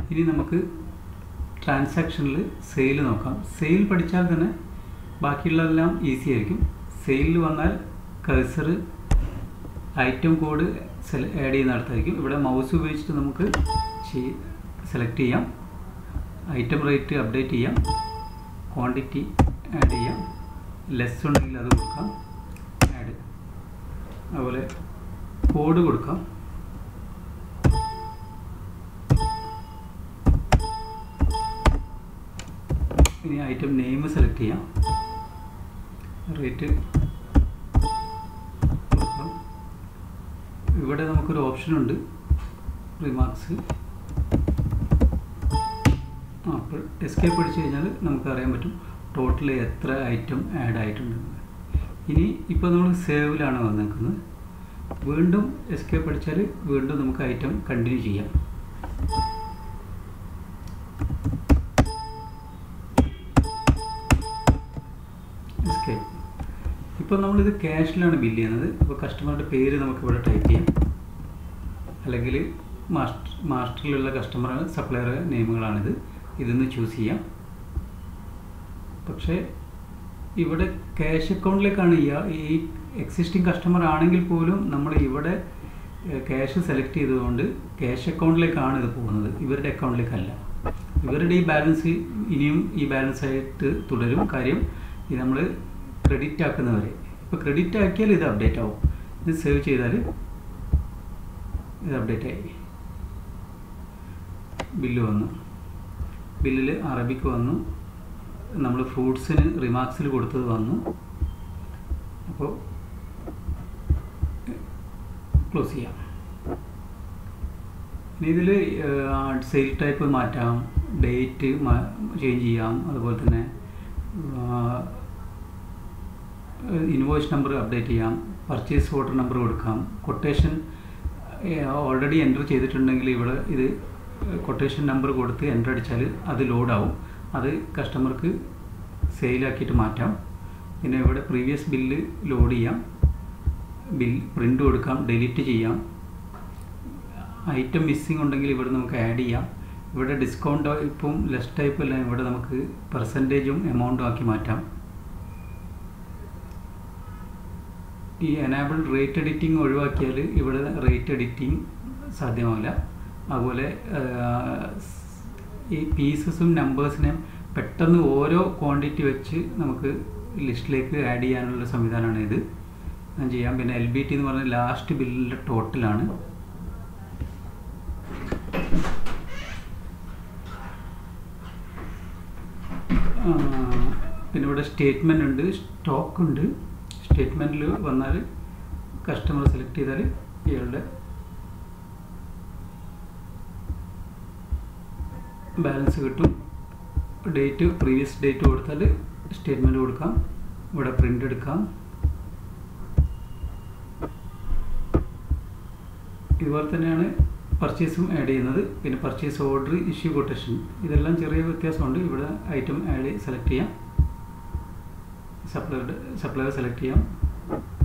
ഇനി നമുക്ക് ട്രാൻസാക്ഷനിൽ സെയിൽ നോക്കാം സെയിൽ പഠിച്ചാൽ തന്നെ ബാക്കിയുള്ളതെല്ലാം ഈസി ആയിരിക്കും സെയിലിൽ വന്നാൽ കഴ്സർ ഐറ്റം കോഡ് സെല ആഡ് ചെയ്യുന്നിടത്തായിരിക്കും ഇവിടെ മൗസ് ഉപയോഗിച്ചിട്ട് നമുക്ക് സെലക്ട് ചെയ്യാം ഐറ്റം റേറ്റ് അപ്ഡേറ്റ് ചെയ്യാം ക്വാണ്ടിറ്റി ആഡ് ചെയ്യാം ലെസ് ഉണ്ടെങ്കിൽ അത് കൊടുക്കാം ആഡ് അതുപോലെ കോഡ് കൊടുക്കാം ഇനി ഐറ്റം നെയിം സെലക്ട് ചെയ്യാം റേറ്റ് കൊടുക്കാം ഇവിടെ നമുക്കൊരു ഓപ്ഷൻ ഉണ്ട് റിമാർക്സ് ആ അപ്പോൾ എസ്കേപ്പ് അടിച്ചു കഴിഞ്ഞാൽ നമുക്ക് അറിയാൻ പറ്റും ടോട്ടൽ എത്ര ഐറ്റം ആഡ് ആയിട്ടുണ്ടെന്ന് ഇനി ഇപ്പോൾ നമ്മൾ സേവിലാണ് വന്നിരിക്കുന്നത് വീണ്ടും എസ്കേപ്പ് അടിച്ചാൽ വീണ്ടും നമുക്ക് ഐറ്റം കണ്ടിന്യൂ ചെയ്യാം എസ്കേപ്പ് ഇപ്പോൾ നമ്മളിത് ക്യാഷിലാണ് ബില്ല് ചെയ്യുന്നത് അപ്പോൾ കസ്റ്റമറുടെ പേര് നമുക്ക് ഇവിടെ ടൈപ്പ് ചെയ്യാം അല്ലെങ്കിൽ മാസ്റ്റർ മാസ്റ്ററിലുള്ള കസ്റ്റമർ സപ്ലയർ നെയിമുകളാണിത് ഇതിന്ന് ചൂസ് ചെയ്യാം പക്ഷേ ഇവിടെ ക്യാഷ് അക്കൗണ്ടിലേക്കാണ് ഈ എക്സിസ്റ്റിംഗ് കസ്റ്റമർ ആണെങ്കിൽ പോലും നമ്മൾ ഇവിടെ ക്യാഷ് സെലക്ട് ചെയ്തുകൊണ്ട് ക്യാഷ് അക്കൗണ്ടിലേക്കാണ് ഇത് പോകുന്നത് ഇവരുടെ അക്കൗണ്ടിലേക്കല്ല ഇവരുടെ ഈ ബാലൻസ് ഇനിയും ഈ ബാലൻസ് ആയിട്ട് തുടരും കാര്യം ഇത് നമ്മൾ ക്രെഡിറ്റ് ആക്കുന്നവരെ ഇപ്പോൾ ക്രെഡിറ്റ് ആക്കിയാൽ ഇത് അപ്ഡേറ്റ് ആവും ഇത് സേവ് ചെയ്താൽ ഇത് അപ്ഡേറ്റ് ആയി ബില്ല് വന്നു ബില്ലിൽ അറബിക്ക് വന്നു നമ്മൾ ഫ്രൂട്ട്സിന് റിമാർക്സിൽ കൊടുത്തത് വന്നു അപ്പോൾ ക്ലോസ് ചെയ്യാം ഇനി ഇതിൽ സെയിൽ ടൈപ്പ് മാറ്റാം ഡേറ്റ് ചേഞ്ച് ചെയ്യാം അതുപോലെ തന്നെ ഇൻവോയ്സ് നമ്പർ അപ്ഡേറ്റ് ചെയ്യാം പർച്ചേസ് ഓർഡർ നമ്പർ കൊടുക്കാം കൊട്ടേഷൻ ഓൾറെഡി എൻ്റർ ചെയ്തിട്ടുണ്ടെങ്കിൽ ഇവിടെ ഇത് കൊട്ടേഷൻ നമ്പർ കൊടുത്ത് എൻ്റർ അടിച്ചാൽ അത് ലോഡാവും അത് കസ്റ്റമർക്ക് സെയിലാക്കിയിട്ട് മാറ്റാം പിന്നെ ഇവിടെ പ്രീവിയസ് ബില്ല് ലോഡ് ചെയ്യാം ബിൽ പ്രിൻ്റ് കൊടുക്കാം ഡിലീറ്റ് ചെയ്യാം ഐറ്റം മിസ്സിംഗ് ഉണ്ടെങ്കിൽ ഇവിടെ നമുക്ക് ആഡ് ചെയ്യാം ഇവിടെ ഡിസ്കൗണ്ട് ടൈപ്പും ലെസ് ടൈപ്പും എല്ലാം ഇവിടെ നമുക്ക് പെർസെൻറ്റേജും എമൗണ്ടും ആക്കി മാറ്റാം ഈ എനാബിൾ റേറ്റ് എഡിറ്റിംഗ് ഒഴിവാക്കിയാൽ ഇവിടെ റേറ്റ് എഡിറ്റിംഗ് സാധ്യമാവില്ല അതുപോലെ ഈ പീസസും നമ്പേഴ്സിനെയും പെട്ടെന്ന് ഓരോ ക്വാണ്ടിറ്റി വെച്ച് നമുക്ക് ലിസ്റ്റിലേക്ക് ആഡ് ചെയ്യാനുള്ള സംവിധാനമാണ് ഇത് ഞാൻ ചെയ്യാം പിന്നെ എൽ ബി ടി എന്ന് പറഞ്ഞാൽ ലാസ്റ്റ് ബില്ലിൻ്റെ ടോട്ടലാണ് പിന്നെ ഇവിടെ സ്റ്റേറ്റ്മെൻ്റ് ഉണ്ട് സ്റ്റോക്ക് ഉണ്ട് സ്റ്റേറ്റ്മെൻറ്റിൽ വന്നാൽ കസ്റ്റമർ സെലക്ട് ചെയ്താൽ ഇയാളുടെ ബാലൻസ് കിട്ടും ഡേറ്റ് പ്രീവിയസ് ഡേറ്റ് കൊടുത്താൽ സ്റ്റേറ്റ്മെൻറ്റ് കൊടുക്കാം ഇവിടെ പ്രിൻ്റ് എടുക്കാം ഇതുപോലെ തന്നെയാണ് പർച്ചേസും ആഡ് ചെയ്യുന്നത് പിന്നെ പർച്ചേസ് ഓർഡർ ഇഷ്യൂ കൊട്ടേഷൻ ഇതെല്ലാം ചെറിയ വ്യത്യാസമുണ്ട് ഇവിടെ ഐറ്റം ആഡ് സെലക്ട് ചെയ്യാം സപ്ലയർ സപ്ലയർ സെലക്ട് ചെയ്യാം